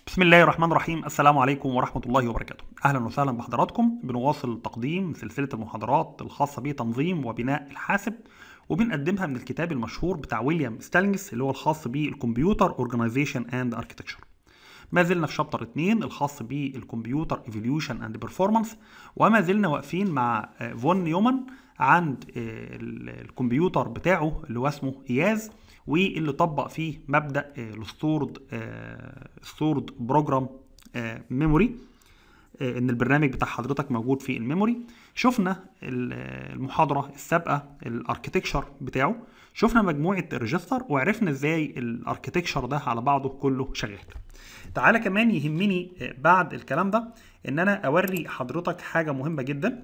بسم الله الرحمن الرحيم السلام عليكم ورحمة الله وبركاته أهلا وسهلا بحضراتكم بنواصل تقديم سلسلة المحاضرات الخاصة بتنظيم وبناء الحاسب وبنقدمها من الكتاب المشهور بتاع ويليام ستالينجز اللي هو الخاص بالكمبيوتر اورجانيزيشن اند اركتكتشر ما زلنا في شابتر 2 الخاص بالكمبيوتر ايفوليوشن اند بيرفورمانس وما زلنا واقفين مع فون نيومان عند الكمبيوتر بتاعه اللي هو اسمه اياز واللي طبق فيه مبدا الستورد ستورد بروجرام ميموري ان البرنامج بتاع حضرتك موجود في الميموري شفنا المحاضره السابقه الاركتكشر بتاعه شفنا مجموعه ريجستر وعرفنا ازاي الاركتكشر ده على بعضه كله شغال تعالى كمان يهمني بعد الكلام ده ان انا اوري حضرتك حاجه مهمه جدا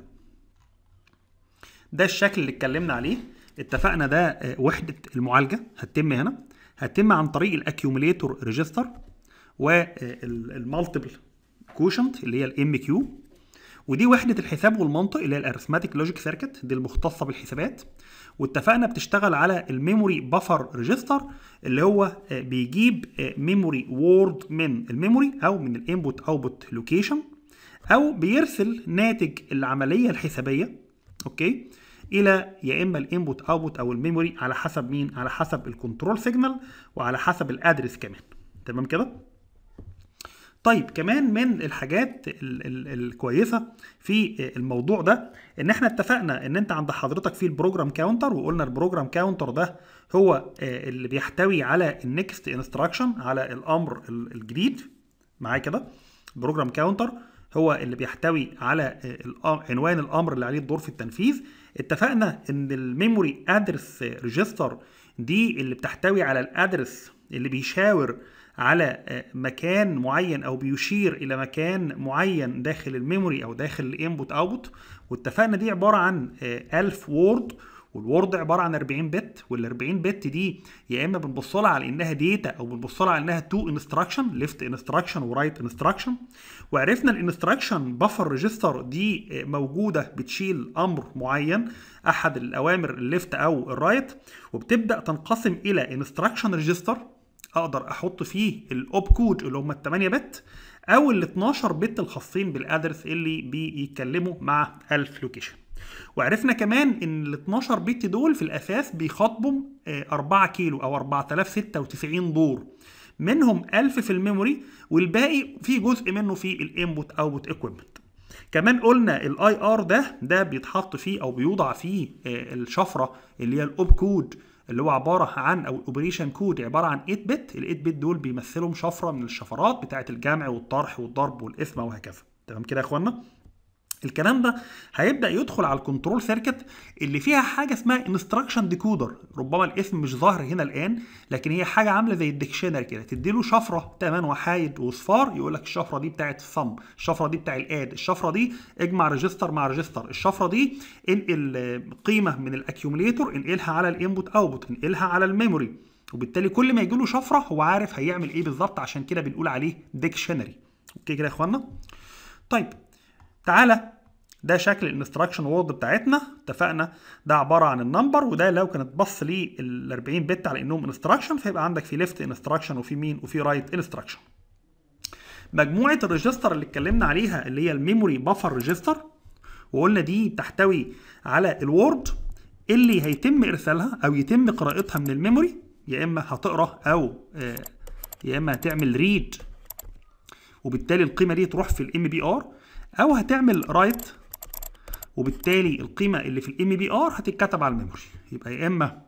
ده الشكل اللي اتكلمنا عليه اتفقنا ده وحده المعالجه هتتم هنا هتتم عن طريق الاكيوميليتور ريجستر والمالتيبل كوشنت اللي هي الام كيو ودي وحده الحساب والمنطق اللي هي الارثماتيك لوجيك سيركت دي المختصه بالحسابات واتفقنا بتشتغل على الميموري بفر ريجستر اللي هو بيجيب ميموري وورد من الميموري او من الانبوت اوتبوت لوكيشن او بيرسل ناتج العمليه الحسابيه اوكي الى يا اما الانبوت اوتبوت او الميموري على حسب مين على حسب الكنترول سيجنال وعلى حسب الادرس كمان تمام كده طيب كمان من الحاجات ال ال الكويسه في الموضوع ده ان احنا اتفقنا ان انت عند حضرتك في البروجرام كاونتر وقلنا البروجرام كاونتر ده هو اللي بيحتوي على النكست انستراكشن على الامر الجديد معايا كده البروجرام كاونتر هو اللي بيحتوي على عنوان الامر اللي عليه الدور في التنفيذ اتفقنا ان الميموري ادرس ريجستر دي اللي بتحتوي على الادرس اللي بيشاور على مكان معين او بيشير الى مكان معين داخل الميموري او داخل الانبوت اوتبوت واتفقنا دي عباره عن 1000 وورد والوورد عباره عن 40 بت وال 40 بت دي يا اما بنبص لها على انها داتا او بنبص لها على انها تو انستراكشن ليفت انستراكشن ورايت انستراكشن وعرفنا الانستراكشن بفر ريجستر دي موجوده بتشيل امر معين احد الاوامر الليفت او الرايت وبتبدا تنقسم الى انستراكشن ريجستر اقدر احط فيه الاوب كود اللي هم ال 8 بت او ال 12 بت الخاصين بالادرس اللي بيتكلموا مع 1000 لوكيشن وعرفنا كمان ان ال 12 بت دول في الاساس بيخاطبوا 4 كيلو او 4096 دور منهم 1000 في الميموري والباقي في جزء منه في الانبوت اوتبوت ايكويبمنت كمان قلنا الاي ار ده ده بيتحط فيه او بيوضع فيه الشفره اللي هي الاوب كود اللي هو عباره عن او الاوبريشن كود عباره عن 8 بت ال 8 بت دول بيمثلهم شفره من الشفرات بتاعه الجمع والطرح والضرب والقسمه وهكذا تمام كده يا اخوانا الكلام ده هيبدا يدخل على الكنترول سيركت اللي فيها حاجه اسمها انستراكشن ديكودر ربما الاسم مش ظاهر هنا الان لكن هي حاجه عامله زي الديكشنري كده تدي له شفره تمام وحايد وصفار يقول لك الشفره دي بتاعه الصم الشفره دي بتاع الاد الشفره دي اجمع ريجستر مع ريجستر الشفره دي انقل قيمه من الاكيوميليتور انقلها على الانبوت اوتبوت انقلها على الميموري وبالتالي كل ما يجي له شفره هو عارف هيعمل ايه بالظبط عشان كده بنقول عليه ديكشنري اوكي كده يا اخوانا طيب تعالى ده شكل الانستراكشن وورد بتاعتنا اتفقنا ده عباره عن النمبر وده لو كانت بص لل 40 بت على انهم انستراكشن فيبقى عندك في ليفت انستراكشن وفي مين وفي رايت انستراكشن مجموعه الريجستر اللي اتكلمنا عليها اللي هي الميموري بفر ريجستر وقلنا دي تحتوي على الوورد اللي هيتم ارسالها او يتم قراءتها من الميموري يا اما هتقرا او يا اما هتعمل ريد وبالتالي القيمه دي تروح في الام بي ار او هتعمل رايت وبالتالي القيمه اللي في الام بي ار هتتكتب على الميموري يبقى يا اما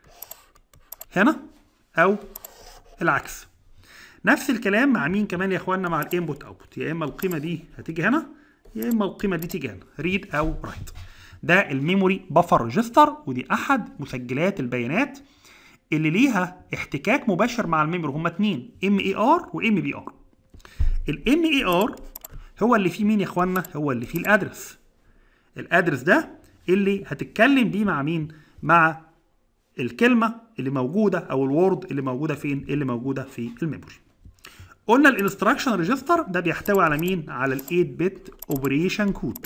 هنا او العكس نفس الكلام مع مين كمان يا اخوانا مع الانبوت اوتبوت يا اما القيمه دي هتيجي هنا يا اما القيمه دي تيجي هنا ريد او رايت ده الميموري بفر ريجستر ودي احد مسجلات البيانات اللي ليها احتكاك مباشر مع الميموري هما اتنين ام اي ار وام بي ار الام اي ار هو اللي فيه مين يا اخوانا هو اللي فيه الادرس الادرس ده اللي هتتكلم بيه مع مين مع الكلمه اللي موجوده او الوورد اللي موجوده فين اللي موجوده في الميموري قلنا الانستراكشن ريجستر ده بيحتوي على مين على ال 8 بت اوبريشن كود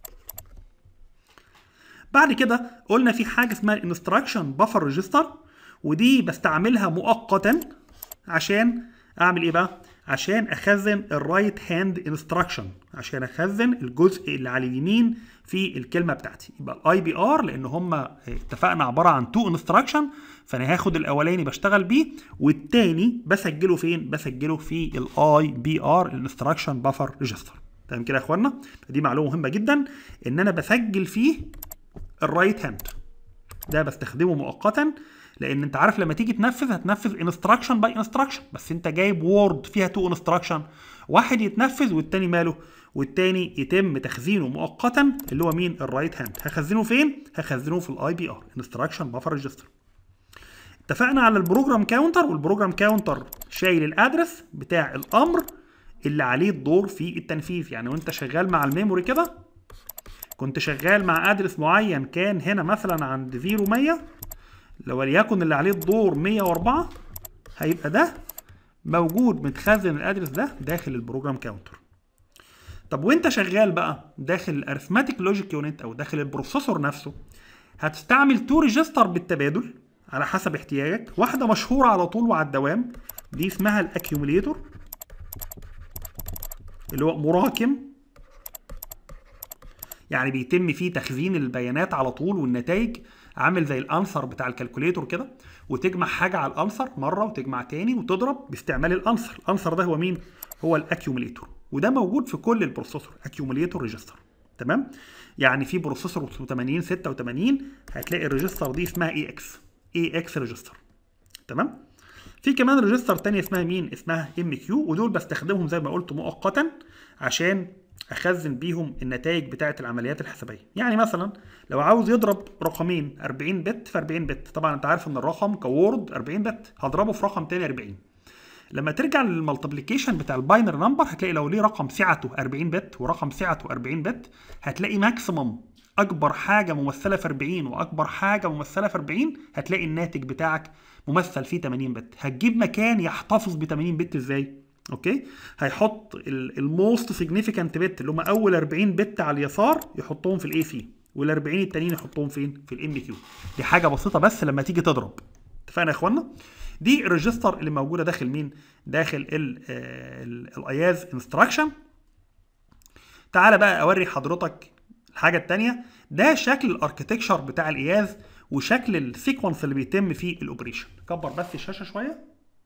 بعد كده قلنا في حاجه اسمها الانستراكشن بفر ريجستر ودي بستعملها مؤقتا عشان اعمل ايه بقى عشان اخزن الرايت هاند انستراكشن عشان اخزن الجزء اللي على اليمين في الكلمه بتاعتي يبقى الاي بي ار لان هم اتفقنا عباره عن تو انستراكشن فانا هاخد الاولاني بشتغل بيه والتاني بسجله فين بسجله في الاي بي ار الانستراكشن بافر ريجستر تمام كده يا اخوانا دي معلومه مهمه جدا ان انا بسجل فيه الرايت هاند ده بستخدمه مؤقتا لان انت عارف لما تيجي تنفذ هتنفذ انستراكشن باي انستراكشن بس انت جايب وورد فيها تو انستراكشن واحد يتنفذ والتاني ماله والتاني يتم تخزينه مؤقتا اللي هو مين الرايت هاند هخزنه فين هخزنه في الاي بي ار انستراكشن بافر ريجستر اتفقنا على البروجرام كاونتر والبروجرام كاونتر شايل الادرس بتاع الامر اللي عليه الدور في التنفيذ يعني وانت شغال مع الميموري كده كنت شغال مع ادرس معين كان هنا مثلا عند 0 100 لو وليكن اللي عليه الدور 104 هيبقى ده موجود متخزن الادرس ده داخل البروجرام كاونتر طب وانت شغال بقى داخل الارثماتيك لوجيك يونت او داخل البروسيسور نفسه هتستعمل تو ريجستر بالتبادل على حسب احتياجك واحده مشهوره على طول وعلى الدوام دي اسمها الاكيوميليتور اللي هو مراكم يعني بيتم فيه تخزين البيانات على طول والنتائج عامل زي الانسر بتاع الكالكوليتور كده وتجمع حاجه على الانسر مره وتجمع تاني وتضرب باستعمال الانسر الانسر ده هو مين هو الاكيوميليتور وده موجود في كل البروسيسور اكيوميليتور ريجستر تمام يعني في بروسيسور 80 86 هتلاقي الريجستر دي اسمها اي اكس اي اكس ريجستر تمام في كمان ريجستر تانية اسمها مين اسمها ام كيو ودول بستخدمهم زي ما قلت مؤقتا عشان اخزن بيهم النتائج بتاعه العمليات الحسابيه يعني مثلا لو عاوز يضرب رقمين 40 بت في 40 بت طبعا انت عارف ان الرقم كوورد 40 بت هضربه في رقم تاني 40 لما ترجع للمالتيبليكيشن بتاع الباينر نمبر هتلاقي لو ليه رقم سعته 40 بت ورقم سعته 40 بت هتلاقي ماكسيمم اكبر حاجه ممثله في 40 واكبر حاجه ممثله في 40 هتلاقي الناتج بتاعك ممثل فيه 80 بت هتجيب مكان يحتفظ ب 80 بت ازاي اوكي هيحط الموست سيجنيفيكانت بت اللي هم اول 40 بت على اليسار يحطهم في الاي سي وال 40 التانيين يحطهم فين في الام كيو دي حاجه بسيطه بس لما تيجي تضرب اتفقنا يا اخوانا دي الريجستر اللي موجوده داخل مين داخل الاياز انستراكشن تعالى بقى اوري حضرتك الحاجه الثانيه ده شكل الاركتكشر بتاع الاياز وشكل السيكونس اللي بيتم فيه الاوبريشن كبر بس الشاشه شويه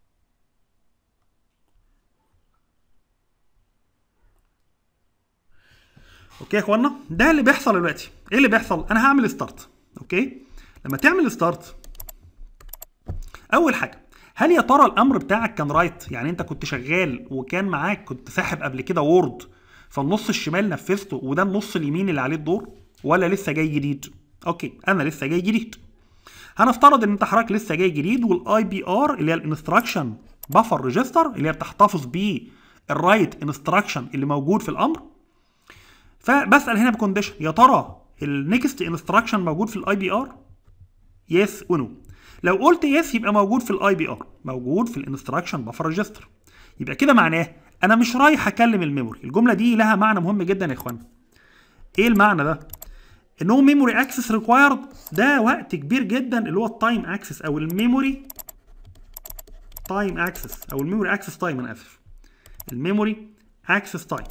اوكي يا اخوانا ده اللي بيحصل دلوقتي ايه اللي بيحصل انا هعمل ستارت اوكي لما تعمل ستارت اول حاجه هل يا ترى الامر بتاعك كان رايت يعني انت كنت شغال وكان معاك كنت ساحب قبل كده وورد فالنص الشمال نفذته وده النص اليمين اللي عليه الدور ولا لسه جاي جديد اوكي انا لسه جاي جديد هنفترض ان انت حضرتك لسه جاي جديد والاي بي ار اللي هي الانستراكشن بفر ريجستر اللي هي بتحتفظ بيه الرايت انستراكشن اللي موجود في الامر فبسال هنا بكونديشن يا ترى النكست انستراكشن موجود في الاي بي ار يس ونو لو قلت يس يبقى موجود في الاي بي ار موجود في الانستراكشن بفر ريجستر يبقى كده معناه انا مش رايح اكلم الميموري الجمله دي لها معنى مهم جدا يا اخوانا ايه المعنى ده نو ميموري اكسس ريكوايرد ده وقت كبير جدا اللي هو التايم اكسس او الميموري تايم اكسس او الميموري اكسس تايم انا اسف الميموري اكسس تايم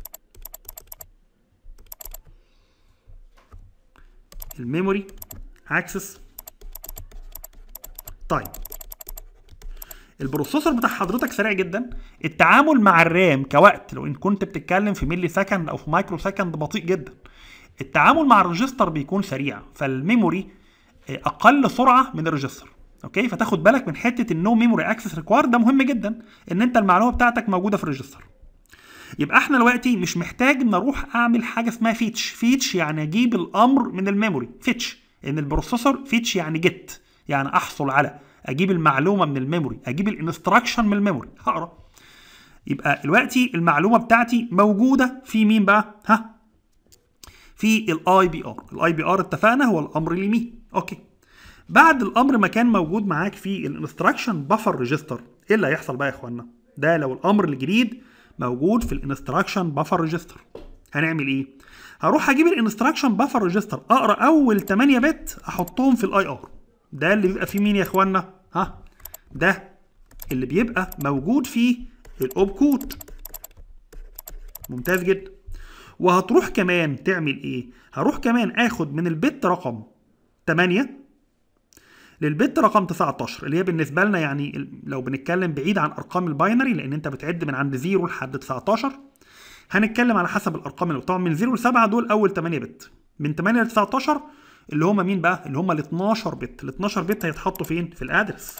الميموري اكسس تايم البروسيسور بتاع حضرتك سريع جدا التعامل مع الرام كوقت لو ان كنت بتتكلم في ملي سكند او في مايكرو سكند بطيء جدا التعامل مع الريجستر بيكون سريع فالميموري اقل سرعه من الريجستر اوكي فتاخد بالك من حته النو ميموري اكسس ريكوير ده مهم جدا ان انت المعلومه بتاعتك موجوده في الريجستر يبقى احنا دلوقتي مش محتاج ان اروح اعمل حاجه اسمها فيتش فيتش يعني اجيب الامر من الميموري فيتش ان البروسيسور فيتش يعني جيت يعني احصل على اجيب المعلومه من الميموري اجيب الانستراكشن من الميموري هقرا يبقى دلوقتي المعلومه بتاعتي موجوده في مين بقى ها في الاي بي ار الاي بي ار اتفقنا هو الامر اليمين اوكي بعد الامر ما كان موجود معاك في الانستراكشن بفر ريجستر ايه اللي هيحصل بقى يا اخوانا ده لو الامر الجديد موجود في الانستراكشن بفر ريجستر هنعمل ايه هروح اجيب الانستراكشن بفر ريجستر اقرا اول 8 بت احطهم في الاي ار ده اللي بيبقى فيه مين يا اخوانا ها ده اللي بيبقى موجود في الاوب كود ممتاز جدا وهتروح كمان تعمل ايه هروح كمان اخد من البت رقم 8 للبت رقم 19 اللي هي بالنسبه لنا يعني لو بنتكلم بعيد عن ارقام الباينري لان انت بتعد من عند 0 لحد 19 هنتكلم على حسب الارقام اللي طبعا من 0 ل 7 دول اول 8 بت من 8 ل 19 اللي هم مين بقى اللي هم ال 12 بت ال 12 بت هيتحطوا فين في الادرس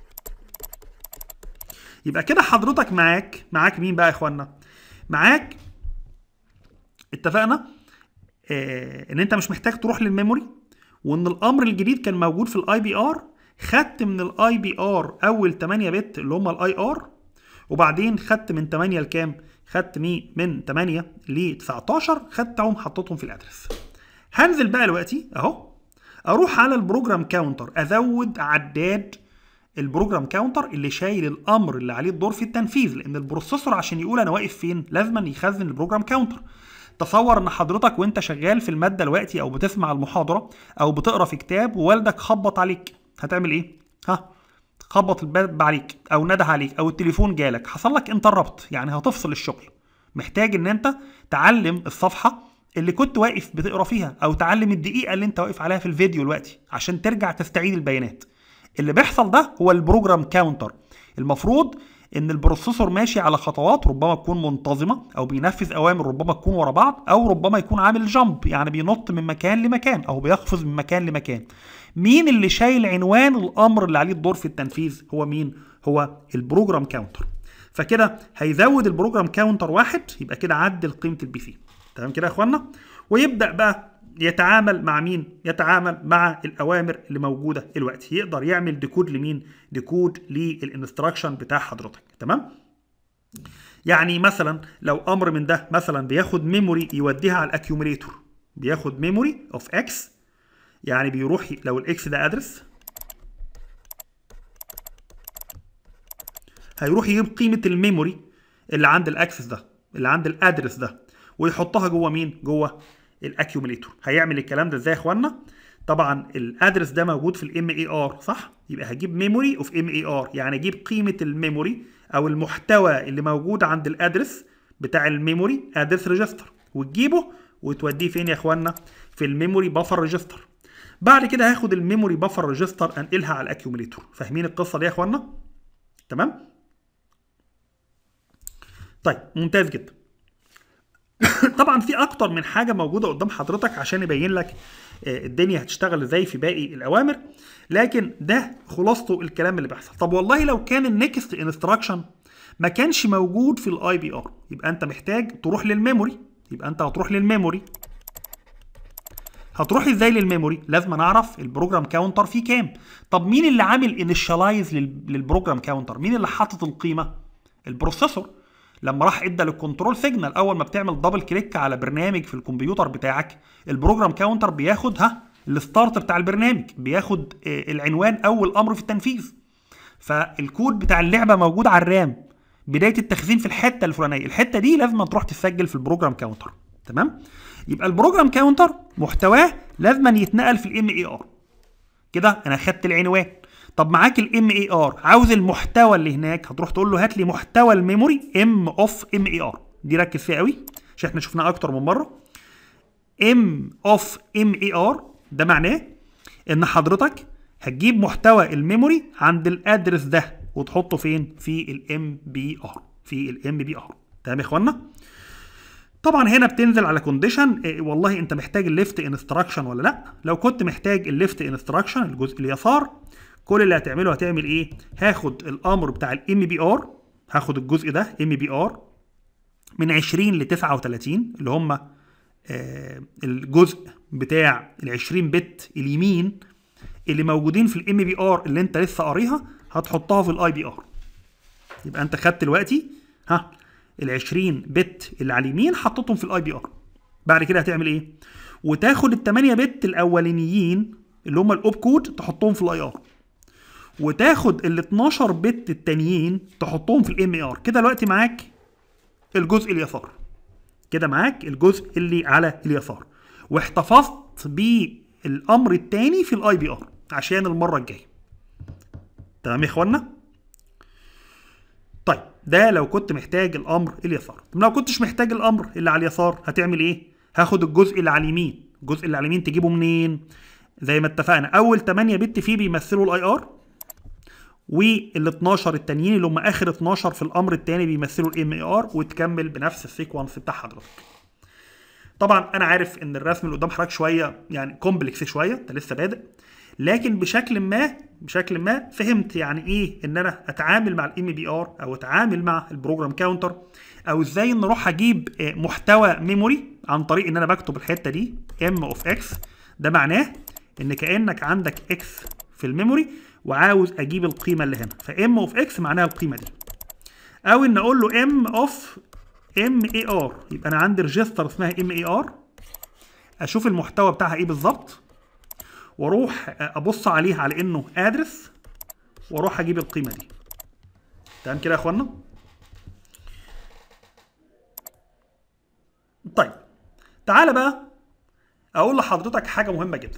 يبقى كده حضرتك معاك معاك مين بقى يا اخوانا معاك اتفقنا آه ان انت مش محتاج تروح للميموري وان الامر الجديد كان موجود في الاي بي ار خدت من الاي بي ار اول 8 بت اللي هم الاي ار وبعدين خدت من 8 لكام خدت مي من 8 ل 19 خدتهم حطيتهم في الادرس هنزل بقى دلوقتي اهو اروح على البروجرام كاونتر ازود عداد البروجرام كاونتر اللي شايل الامر اللي عليه الدور في التنفيذ لان البروسيسور عشان يقول انا واقف فين لازم يخزن البروجرام كاونتر تصور ان حضرتك وانت شغال في الماده دلوقتي او بتسمع المحاضره او بتقرا في كتاب ووالدك خبط عليك هتعمل ايه ها خبط الباب عليك او نده عليك او التليفون جالك حصل لك انتربت يعني هتفصل الشغل محتاج ان انت تعلم الصفحه اللي كنت واقف بتقرا فيها او تعلم الدقيقه اللي انت واقف عليها في الفيديو دلوقتي عشان ترجع تستعيد البيانات اللي بيحصل ده هو البروجرام كاونتر المفروض ان البروسيسور ماشي على خطوات ربما تكون منتظمه او بينفذ اوامر ربما تكون ورا بعض او ربما يكون عامل جامب يعني بينط من مكان لمكان او بيقفز من مكان لمكان مين اللي شايل عنوان الامر اللي عليه الدور في التنفيذ هو مين هو البروجرام كاونتر فكده هيزود البروجرام كاونتر واحد يبقى كده عدل قيمه البي سي تمام كده يا اخوانا ويبدا بقى يتعامل مع مين؟ يتعامل مع الاوامر اللي موجوده دلوقتي، يقدر يعمل ديكود لمين؟ ديكود للانستراكشن بتاع حضرتك، تمام؟ يعني مثلا لو امر من ده مثلا بياخد ميموري يوديها على الاكيوميليتور، بياخد ميموري اوف اكس يعني بيروح لو الاكس ده ادرس هيروح يجيب قيمه الميموري اللي عند الاكسس ده، اللي عند الادرس ده، ويحطها جوه مين؟ جوه الاكيوميليتور هيعمل الكلام ده ازاي يا اخوانا طبعا الادرس ده موجود في الام اي ار صح يبقى هجيب ميموري اوف ام اي ار يعني اجيب قيمه الميموري او المحتوى اللي موجود عند الادرس بتاع الميموري ادرس ريجستر وتجيبه وتوديه فين يا اخوانا في الميموري بافر ريجستر بعد كده هاخد الميموري بافر ريجستر انقلها على الاكيوميليتور فاهمين القصه دي يا اخوانا تمام طيب ممتاز جدا طبعا في اكتر من حاجه موجوده قدام حضرتك عشان يبين لك الدنيا هتشتغل ازاي في باقي الاوامر لكن ده خلاصته الكلام اللي بيحصل طب والله لو كان النكست انستراكشن ما كانش موجود في الاي بي ار يبقى انت محتاج تروح للميموري يبقى انت هتروح للميموري هتروح ازاي للميموري لازم نعرف البروجرام كاونتر فيه كام طب مين اللي عامل انيشاليز للبروجرام كاونتر مين اللي حاطط القيمه البروسيسور لما راح ادى للكنترول سيجنال اول ما بتعمل دبل كليك على برنامج في الكمبيوتر بتاعك البروجرام كاونتر بياخد ها الستارت بتاع البرنامج بياخد العنوان اول امر في التنفيذ فالكود بتاع اللعبه موجود على الرام بدايه التخزين في الحته الفلانيه الحته دي لازم تروح تسجل في البروجرام كاونتر تمام يبقى البروجرام كاونتر محتواه لازم يتنقل في الام اي ار كده انا خدت العنوان طب معاك الام اي ار عاوز المحتوى اللي هناك هتروح تقول له هات لي محتوى الميموري ام اوف ام اي ار دي ركز فيها قوي عشان احنا شفناها اكتر من مره ام اوف ام اي ار ده معناه ان حضرتك هتجيب محتوى الميموري عند الادرس ده وتحطه فين في الام بي ار في الام بي ار تمام يا اخوانا طبعا هنا بتنزل على كونديشن إيه والله انت محتاج الليفت انستراكشن ولا لا لو كنت محتاج الليفت انستراكشن الجزء اليسار كل اللي هتعمله هتعمل ايه هاخد الامر بتاع الام بي ار هاخد الجزء ده ام بي ار من 20 ل 39 اللي هم آه الجزء بتاع ال 20 بت اليمين اللي موجودين في الام بي ار اللي انت لسه قاريها هتحطها في الاي بي ار يبقى انت خدت دلوقتي ها ال 20 بت اللي على اليمين حطيتهم في الاي بي ار بعد كده هتعمل ايه وتاخد ال 8 بت الاولانيين اللي هم الاوب كود تحطهم في الاي ار وتاخد ال 12 بت التانيين تحطهم في الام اي ار كده دلوقتي معاك الجزء اليسار كده معاك الجزء اللي على اليسار واحتفظت بالامر التاني في الاي بي ار عشان المره الجايه تمام يا اخوانا طيب ده لو كنت محتاج الامر اليسار طب لو كنتش محتاج الامر اللي على اليسار هتعمل ايه هاخد الجزء اللي على اليمين الجزء اللي على اليمين تجيبه منين زي ما اتفقنا اول 8 بت فيه بيمثلوا الاي ار وال 12 التانيين اللي هم اخر 12 في الامر الثاني بيمثلوا الام اي ار وتكمل بنفس السيكونس بتاع حضرتك طبعا انا عارف ان الرسم اللي قدام حضرتك شويه يعني كومبلكس شويه انت لسه بادئ لكن بشكل ما بشكل ما فهمت يعني ايه ان انا اتعامل مع الام بي ار او اتعامل مع البروجرام كاونتر او ازاي ان اروح اجيب محتوى ميموري عن طريق ان انا بكتب الحته دي ام اوف اكس ده معناه ان كانك عندك اكس في الميموري وعاوز اجيب القيمه اللي هنا فام اوف اكس معناها القيمه دي او ان اقول له ام اوف ام اي ار يبقى انا عندي ريجستر اسمها ام اي ار اشوف المحتوى بتاعها ايه بالظبط واروح ابص عليه على انه ادرس واروح اجيب القيمه دي تمام كده يا اخوانا طيب تعالى بقى اقول لحضرتك حاجه مهمه جدا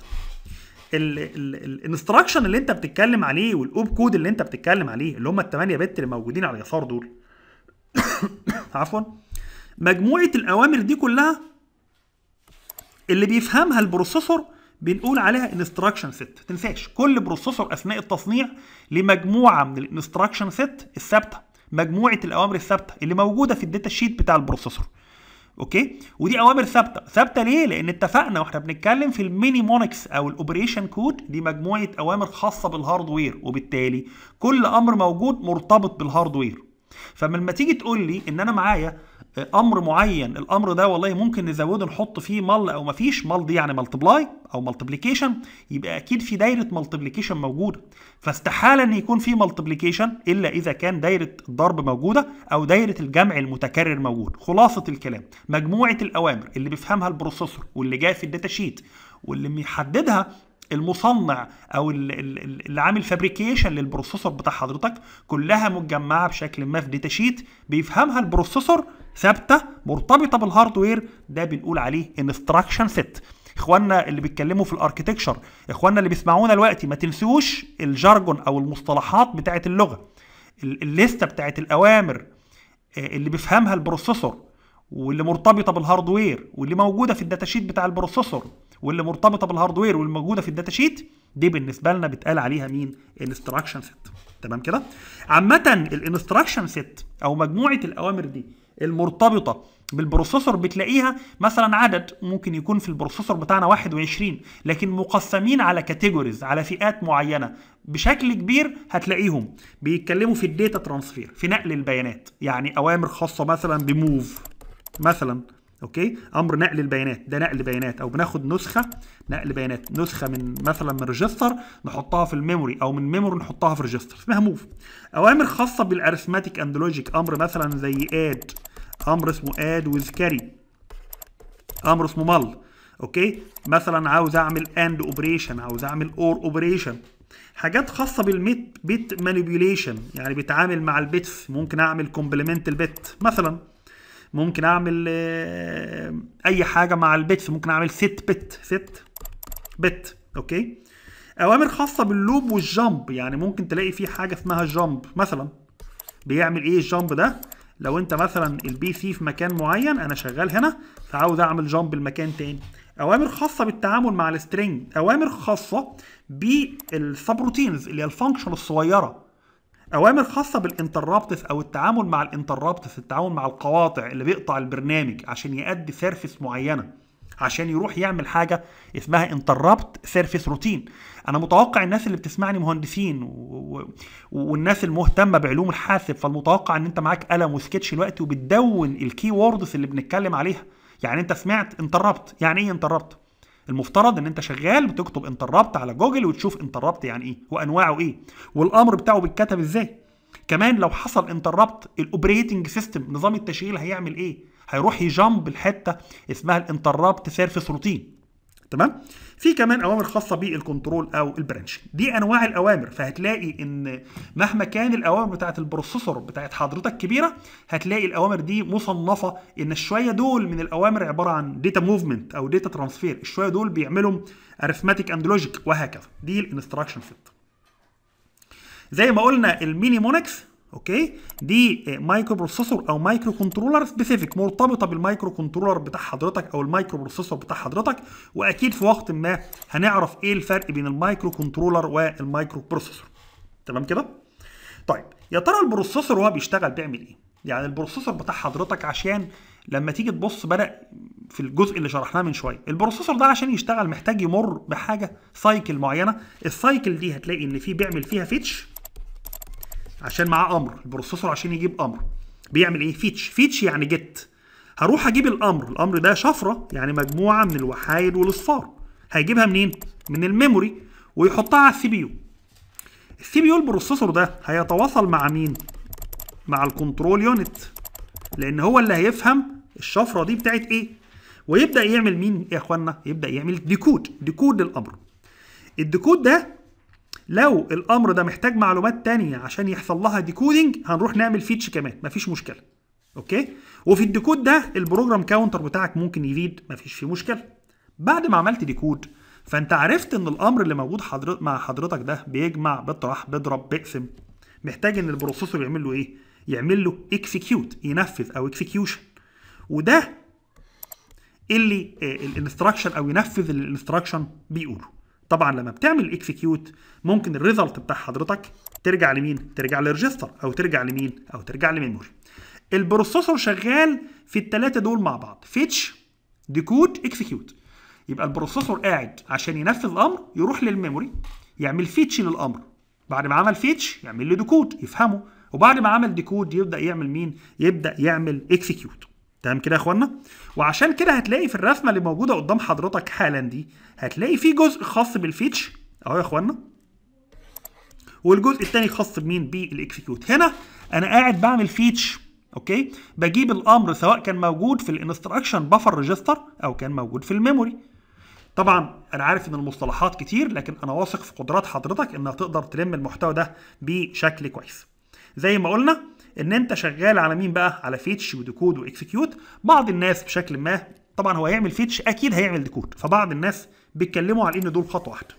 الانستراكشن اللي انت بتتكلم عليه والاوب كود اللي انت بتتكلم عليه اللي هم الثمانيه بت اللي موجودين على اليسار دول عفوا مجموعه الاوامر دي كلها اللي بيفهمها البروسيسور بنقول عليها انستراكشن ست تنساش كل بروسيسور اثناء التصنيع لمجموعه من الانستراكشن ست الثابته مجموعه الاوامر الثابته اللي موجوده في الداتا شيت بتاع البروسيسور اوكي ودي اوامر ثابته ثابته ليه لان اتفقنا واحنا بنتكلم في الميني مونكس او الاوبريشن كود دي مجموعه اوامر خاصه بالهاردوير وبالتالي كل امر موجود مرتبط بالهاردوير فلما تيجي تقول لي ان انا معايا امر معين الامر ده والله ممكن نزوده نحط فيه مال او مفيش مال دي يعني ملتبلاي او ملتبليكيشن يبقى اكيد في دايره ملتبليكيشن موجوده فاستحاله ان يكون في ملتبليكيشن الا اذا كان دايره الضرب موجوده او دايره الجمع المتكرر موجود خلاصه الكلام مجموعه الاوامر اللي بيفهمها البروسيسور واللي جاي في الداتا شيت واللي بيحددها المصنع او اللي عامل فابريكيشن للبروسيسور بتاع حضرتك كلها متجمعه بشكل ما في داتا شيت بيفهمها البروسيسور ثابته مرتبطه بالهاردوير ده بنقول عليه انستراكشن سيت اخواننا اللي بيتكلموا في الاركتكشر اخواننا اللي بيسمعونا دلوقتي ما تنسوش الجارجون او المصطلحات بتاعه اللغه الليسته بتاعه الاوامر اللي بيفهمها البروسيسور واللي مرتبطه بالهاردوير واللي موجوده في الداتا شيت بتاع البروسيسور واللي مرتبطه بالهاردوير واللي موجوده في الداتا شيت دي بالنسبه لنا بيتقال عليها مين انستراكشن سيت تمام كده عامه الانستراكشن سيت او مجموعه الاوامر دي المرتبطه بالبروسيسور بتلاقيها مثلا عدد ممكن يكون في البروسيسور بتاعنا 21 لكن مقسمين على كاتيجوريز على فئات معينه بشكل كبير هتلاقيهم بيتكلموا في الداتا ترانسفير في نقل البيانات يعني اوامر خاصه مثلا بموف مثلا اوكي امر نقل البيانات ده نقل بيانات او بناخد نسخه نقل بيانات نسخه من مثلا من ريجستر نحطها في الميموري او من ميموري نحطها في ريجستر اسمها موف اوامر خاصه بالارثماتيك اند لوجيك امر مثلا زي اد امر اسمه اد ويز كاري امر اسمه مال اوكي مثلا عاوز اعمل اند اوبريشن عاوز اعمل اور اوبريشن حاجات خاصه بالميت بيت مانيبيوليشن يعني بيتعامل مع البيتس ممكن اعمل كومبلمنت البت مثلا ممكن اعمل اي حاجه مع البيتس ممكن اعمل ست بت ست بت اوكي اوامر خاصه باللوب والجامب يعني ممكن تلاقي في حاجه اسمها جامب مثلا بيعمل ايه الجامب ده لو انت مثلا البي سي في مكان معين انا شغال هنا فعاوز اعمل جامب لمكان تاني اوامر خاصه بالتعامل مع السترينج اوامر خاصه بالسبروتينز اللي هي الفانكشن الصغيره اوامر خاصه بالانترابتس او التعامل مع الانترابتس التعامل مع القواطع اللي بيقطع البرنامج عشان يأدي سيرفيس معينه عشان يروح يعمل حاجه اسمها انترابت سيرفيس روتين انا متوقع الناس اللي بتسمعني مهندسين و... و... والناس المهتمه بعلوم الحاسب فالمتوقع ان انت معاك قلم وسكتش دلوقتي وبتدون الكي ووردز اللي بنتكلم عليها يعني انت سمعت انترابت يعني ايه انترابت المفترض ان انت شغال بتكتب انتربت على جوجل وتشوف انتربت يعني ايه وانواعه ايه والامر بتاعه بيتكتب ازاي كمان لو حصل انتربت الاوبريتنج سيستم نظام التشغيل هيعمل ايه هيروح يجامب الحته اسمها الانتربت سيرفيس روتين تمام في كمان اوامر خاصه بالكنترول او البرانش دي انواع الاوامر فهتلاقي ان مهما كان الاوامر بتاعه البروسيسور بتاعه حضرتك كبيره هتلاقي الاوامر دي مصنفه ان الشويه دول من الاوامر عباره عن داتا موفمنت او داتا ترانسفير الشويه دول بيعملوا ارثماتيك اند لوجيك وهكذا دي الانستراكشن سيت زي ما قلنا الميني مونكس اوكي دي مايكرو بروسيسور او مايكرو كنترولر سبيسيفيك مرتبطه بالمايكرو كنترولر بتاع حضرتك او المايكرو بروسيسور بتاع حضرتك واكيد في وقت ما هنعرف ايه الفرق بين المايكرو كنترولر والمايكرو بروسيسور تمام كده طيب يا ترى البروسيسور وهو بيشتغل بيعمل ايه يعني البروسيسور بتاع حضرتك عشان لما تيجي تبص بدا في الجزء اللي شرحناه من شويه البروسيسور ده عشان يشتغل محتاج يمر بحاجه سايكل معينه السايكل دي هتلاقي ان في بيعمل فيها فيتش عشان معاه امر البروسيسور عشان يجيب امر بيعمل ايه فيتش فيتش يعني جيت هروح اجيب الامر الامر ده شفره يعني مجموعه من الوحايد والاصفار هيجيبها منين من الميموري ويحطها على السي بي يو السي بي يو البروسيسور ده هيتواصل مع مين مع الكنترول يونت لان هو اللي هيفهم الشفره دي بتاعت ايه ويبدا يعمل مين يا اخوانا يبدا يعمل ديكود ديكود للامر الديكود ده لو الامر ده محتاج معلومات تانية عشان يحصل لها ديكودنج هنروح نعمل فيتش كمان مفيش مشكله اوكي وفي الديكود ده البروجرام كاونتر بتاعك ممكن يزيد مفيش فيه مشكله بعد ما عملت ديكود فانت عرفت ان الامر اللي موجود حضرتك مع حضرتك ده بيجمع بيطرح بيضرب بيقسم محتاج ان البروسيسور يعمل له ايه يعمل له اكسكيوت ينفذ او اكسكيوشن وده اللي الانستراكشن او ينفذ اللي الانستراكشن بيقوله طبعا لما بتعمل اكسكيوت ممكن الريزلت بتاع حضرتك ترجع لمين ترجع للريجستر او ترجع لمين او ترجع لميموري البروسيسور شغال في الثلاثه دول مع بعض فيتش ديكود اكسكيوت يبقى البروسيسور قاعد عشان ينفذ الامر يروح للميموري يعمل فيتش للامر بعد ما عمل فيتش يعمل له ديكود يفهمه وبعد ما عمل ديكود يبدا يعمل مين يبدا يعمل اكسكيوت تمام كده يا اخوانا وعشان كده هتلاقي في الرسمه اللي موجوده قدام حضرتك حالا دي هتلاقي في جزء خاص بالفيتش اهو يا اخوانا والجزء الثاني خاص بمين بالاكسكيوت هنا انا قاعد بعمل فيتش اوكي بجيب الامر سواء كان موجود في الانستراكشن بفر ريجستر او كان موجود في الميموري طبعا انا عارف ان المصطلحات كتير لكن انا واثق في قدرات حضرتك انها تقدر تلم المحتوى ده بشكل كويس زي ما قلنا ان انت شغال على مين بقى على فيتش وديكود واكسكيوت بعض الناس بشكل ما طبعا هو هيعمل فيتش اكيد هيعمل ديكود فبعض الناس بيتكلموا على ان دول خطوه واحده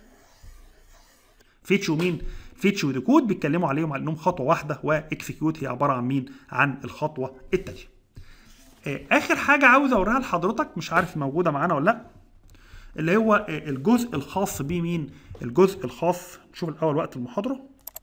فيتش ومين فيتش وديكود بيتكلموا عليهم على انهم خطوه واحده واكسكيوت هي عباره عن مين عن الخطوه التانيه اخر حاجه عاوز اوريها لحضرتك مش عارف موجوده معانا ولا لا اللي هو الجزء الخاص بمين الجزء الخاص نشوف الاول وقت المحاضره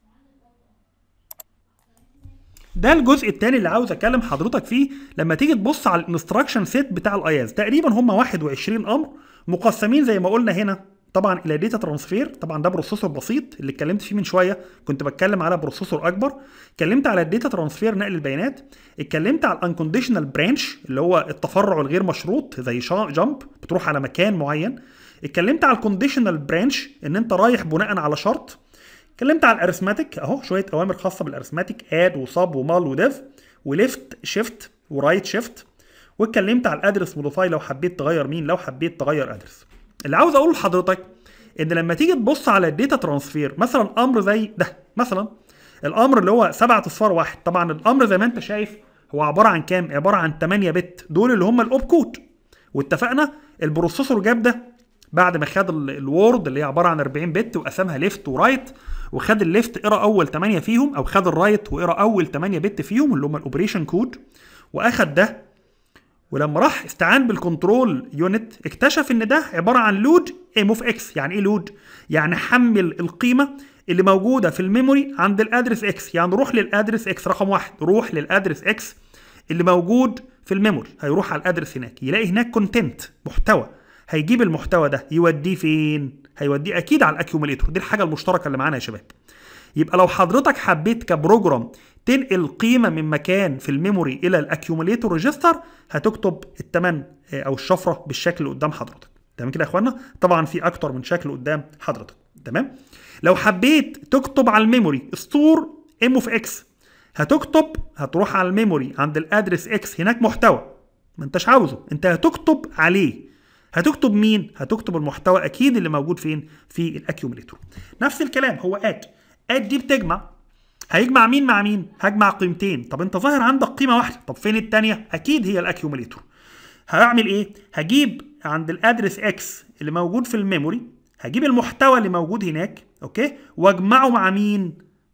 ده الجزء الثاني اللي عاوز اكلم حضرتك فيه لما تيجي تبص على الانستراكشن سيت بتاع الاياز تقريبا هم 21 امر مقسمين زي ما قلنا هنا طبعا الى داتا ترانسفير طبعا ده بروسيسور بسيط اللي اتكلمت فيه من شويه كنت بتكلم على بروسيسور اكبر اتكلمت على الداتا ترانسفير نقل البيانات اتكلمت على الانكونديشنال برانش اللي هو التفرع الغير مشروط زي جامب بتروح على مكان معين اتكلمت على الكونديشنال برانش ان انت رايح بناء على شرط اتكلمت على الارثماتيك اهو شويه اوامر خاصه بالارثماتيك اد وصب ومال وديف وليفت شيفت ورايت شيفت واتكلمت على الادرس موديفاي لو حبيت تغير مين لو حبيت تغير ادرس اللي عاوز اقوله لحضرتك ان لما تيجي تبص على الداتا ترانسفير مثلا امر زي ده مثلا الامر اللي هو سبعة اصفار واحد طبعا الامر زي ما انت شايف هو عباره عن كام عباره عن 8 بت دول اللي هم الاوب كود واتفقنا البروسيسور جاب ده بعد ما خد الوورد اللي هي عباره عن 40 بت وقسمها ليفت ورايت وخد الليفت قرا اول 8 فيهم او خد الرايت وقرا اول 8 بت فيهم اللي هم الاوبريشن كود واخد ده ولما راح استعان بالكنترول يونت اكتشف ان ده عباره عن لود ام اوف اكس يعني ايه لود يعني حمل القيمه اللي موجوده في الميموري عند الادرس اكس يعني روح للادرس اكس رقم واحد روح للادرس اكس اللي موجود في الميموري هيروح على الادرس هناك يلاقي هناك كونتنت محتوى هيجيب المحتوى ده يوديه فين هيوديه اكيد على الاكيوميليتور دي الحاجه المشتركه اللي معانا يا شباب يبقى لو حضرتك حبيت كبروجرام تنقل قيمه من مكان في الميموري الى الاكيوميليتور ريجستر هتكتب الثمن او الشفره بالشكل اللي قدام حضرتك تمام كده يا اخوانا طبعا في اكتر من شكل قدام حضرتك تمام لو حبيت تكتب على الميموري ستور ام اوف اكس هتكتب هتروح على الميموري عند الادرس اكس هناك محتوى ما انتش عاوزه انت هتكتب عليه هتكتب مين هتكتب المحتوى اكيد اللي موجود فين في الاكيوميليتور نفس الكلام هو اد اد دي بتجمع هيجمع مين مع مين هجمع قيمتين طب انت ظاهر عندك قيمه واحده طب فين الثانيه اكيد هي الاكيوميليتور هعمل ايه هجيب عند الادرس اكس اللي موجود في الميموري هجيب المحتوى اللي موجود هناك اوكي واجمعه مع مين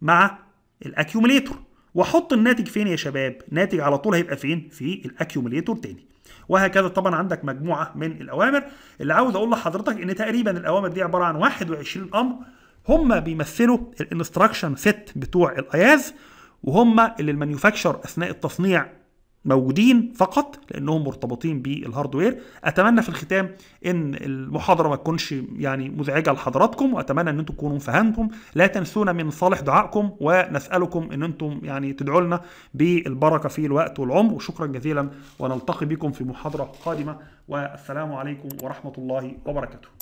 مع الاكيوميليتور واحط الناتج فين يا شباب ناتج على طول هيبقى فين في الاكيوميليتور تاني وهكذا طبعا عندك مجموعه من الاوامر اللي عاوز اقول لحضرتك ان تقريبا الاوامر دي عباره عن 21 امر هم بيمثلوا الانستراكشن سيت بتوع الاياز وهم اللي المانيفاكتشر اثناء التصنيع موجودين فقط لانهم مرتبطين بالهاردوير اتمنى في الختام ان المحاضره ما تكونش يعني مزعجه لحضراتكم واتمنى ان انتم تكونوا فهمتم لا تنسونا من صالح دعائكم ونسالكم ان انتم يعني تدعوا لنا بالبركه في الوقت والعمر وشكرا جزيلا ونلتقي بكم في محاضره قادمه والسلام عليكم ورحمه الله وبركاته